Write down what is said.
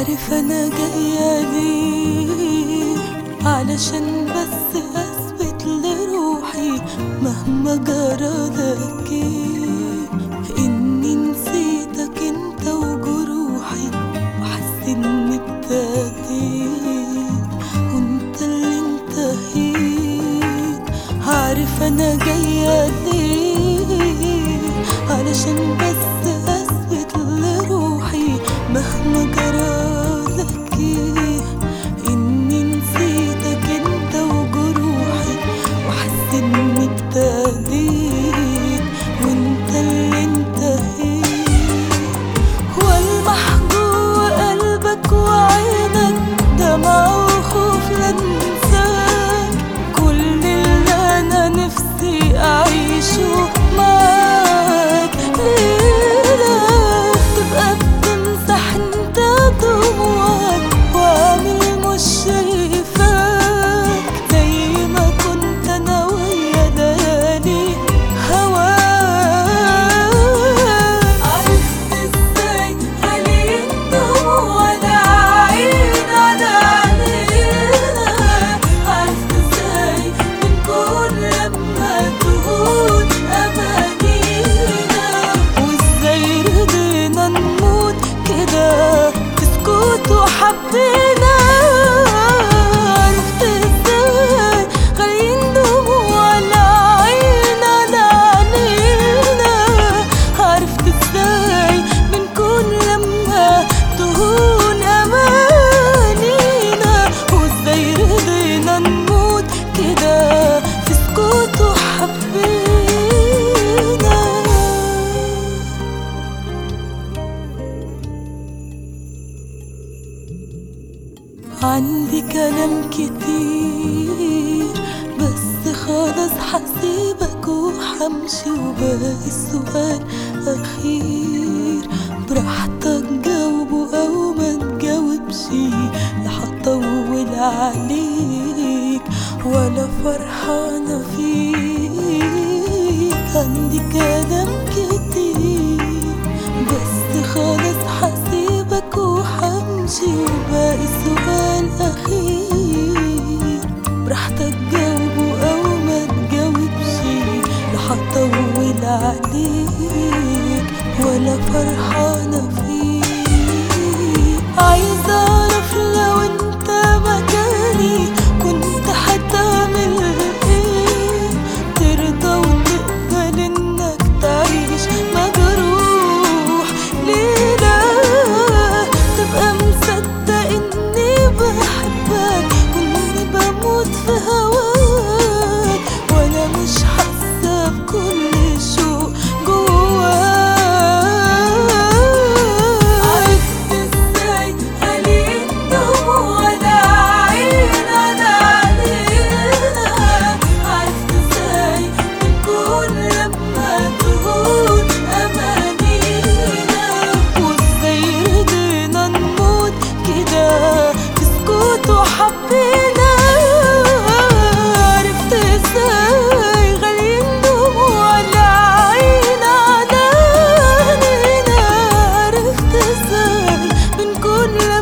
عارف انا جاية ليه علشان بس اثبت لروحي مهما جرالك ايه اني نسيتك انت وجروحي وحاسس اني ابتديت وانت اللي انتهيت عارف انا جاية ليه علشان بس اثبت لروحي مهما جرالك ايه اني نسيتك انت وجروحي وحاسس اني ابتديت وانت اللي انتهيت والمح جوه قلبك وعينك دمع وخوف لا انساك كل اللي انا نفسي اعيشه معاك ليلة تبقى بتمسح انت دموعك وعامل مش شايفاك زي ما كنت انا ويا ليالي هواك عرفت ازاي خلي الدموع العين على عينينا عرفت ازاي بنكون لما تهون امانينا وازاي رضينا نموت كده في سكوت وحبينا عرفت ازاي خاليين دموع العين على عينينا عرفت ازاي بنكون لما تهون امانينا وازاي رضينا نموت كده في سكوت وحبينا عندي كلام كتير بس خلاص حسيبك وحمشي وباقي السؤال أخير براحتك جاوبه أو ما تجاوبش لا هطول عليك ولا فرحانة فيك عندي كلام كتير بس خلاص حسيبك وحمشي وباقي سؤال أخير براحتك جاوبه أو ما تجاوبش لا هطول عليك ولا فرحانة فيك عايزة أعرف لو أنت مكاني كنت هتعمل إيه ترضى وتقبل إنك تعيش مجروح ليه لا تبقى مصدق إني بحبك وإني بموت في هواك وأنا مش حاسة بكل شوق جواك عرفت ازاي خلي الدموع العين على عينينا عرفت ازاي بنكون لما تهون امانينا وازاي رضينا نموت كده في سكوت وحبينا عرفت ازاي غاليين دموع العين على عينينا عرفت ازاي بنكون